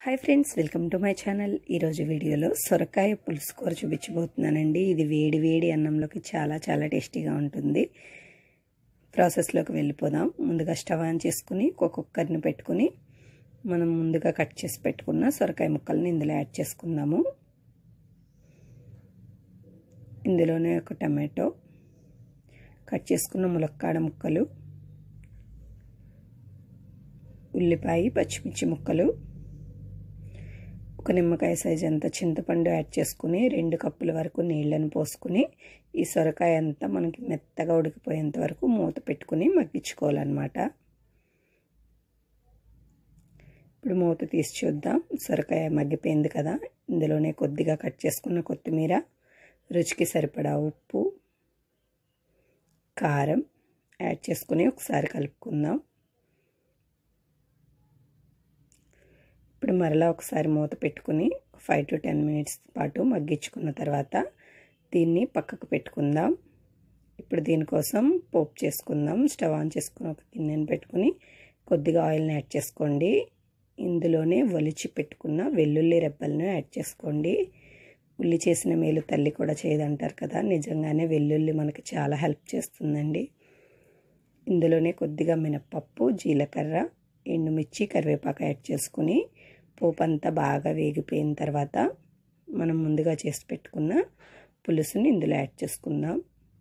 hi friends welcome to my channel ఈరోజు వీడియోలో సొరకాయ పులుసు కూర చూపించబోతున్నానండి ఇది వేడి వేడి అన్నంలోకి చాలా చాలా టేస్టీగా ఉంటుంది ప్రాసెస్లోకి వెళ్ళిపోదాం ముందుగా స్టవ్ ఆన్ చేసుకుని ఒక కుక్కర్ని పెట్టుకుని మనం ముందుగా కట్ చేసి పెట్టుకున్న సొరకాయ ముక్కల్ని ఇందులో యాడ్ చేసుకుందాము ఇందులోనే ఒక టమాటో కట్ చేసుకున్న ములక్కాడ ముక్కలు ఉల్లిపాయ పచ్చిమిర్చి ముక్కలు ఒక నిమ్మకాయ సైజు అంత చింతపండు యాడ్ చేసుకుని రెండు కప్పుల వరకు నీళ్ళని పోసుకుని ఈ సొరకాయ అంతా మనకి మెత్తగా ఉడికిపోయేంత వరకు మూత పెట్టుకుని మగ్గించుకోవాలన్నమాట ఇప్పుడు మూత తీసి చూద్దాం సొరకాయ మగ్గిపోయింది కదా ఇందులోనే కొద్దిగా కట్ చేసుకున్న కొత్తిమీర రుచికి సరిపడా ఉప్పు కారం యాడ్ చేసుకుని ఒకసారి కలుపుకుందాం ఇప్పుడు మరలా ఒకసారి మూత పెట్టుకుని ఫైవ్ టు టెన్ మినిట్స్ పాటు మగ్గించుకున్న తర్వాత దీన్ని పక్కకు పెట్టుకుందాం ఇప్పుడు దీనికోసం పోపు చేసుకుందాం స్టవ్ ఆన్ చేసుకుని ఒక గిన్నెను పెట్టుకుని కొద్దిగా ఆయిల్ని యాడ్ చేసుకోండి ఇందులోనే ఒలిచి పెట్టుకున్న వెల్లుల్లి రెబ్బలను యాడ్ చేసుకోండి ఉల్లి చేసిన మేలు తల్లి కూడా చేయదంటారు కదా నిజంగానే వెల్లుల్లి మనకి చాలా హెల్ప్ చేస్తుందండి ఇందులోనే కొద్దిగా మినప్పప్పు జీలకర్ర ఎండుమిర్చి కరివేపాకు యాడ్ చేసుకుని పోపు అంతా బాగా వేగిపోయిన తర్వాత మనం ముందుగా చేసి పెట్టుకున్న పులుసుని ఇందులో యాడ్ చేసుకుందాం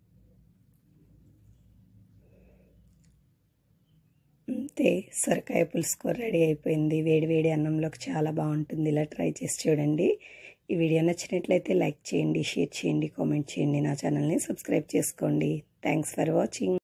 అంతే సొరకాయ పులుసు కూర రెడీ అయిపోయింది వేడి వేడి అన్నంలోకి చాలా బాగుంటుంది ఇలా ట్రై చేసి చూడండి ఈ వీడియో నచ్చినట్లయితే లైక్ చేయండి షేర్ చేయండి కామెంట్ చేయండి నా ఛానల్ని సబ్స్క్రైబ్ చేసుకోండి థ్యాంక్స్ ఫర్ వాచింగ్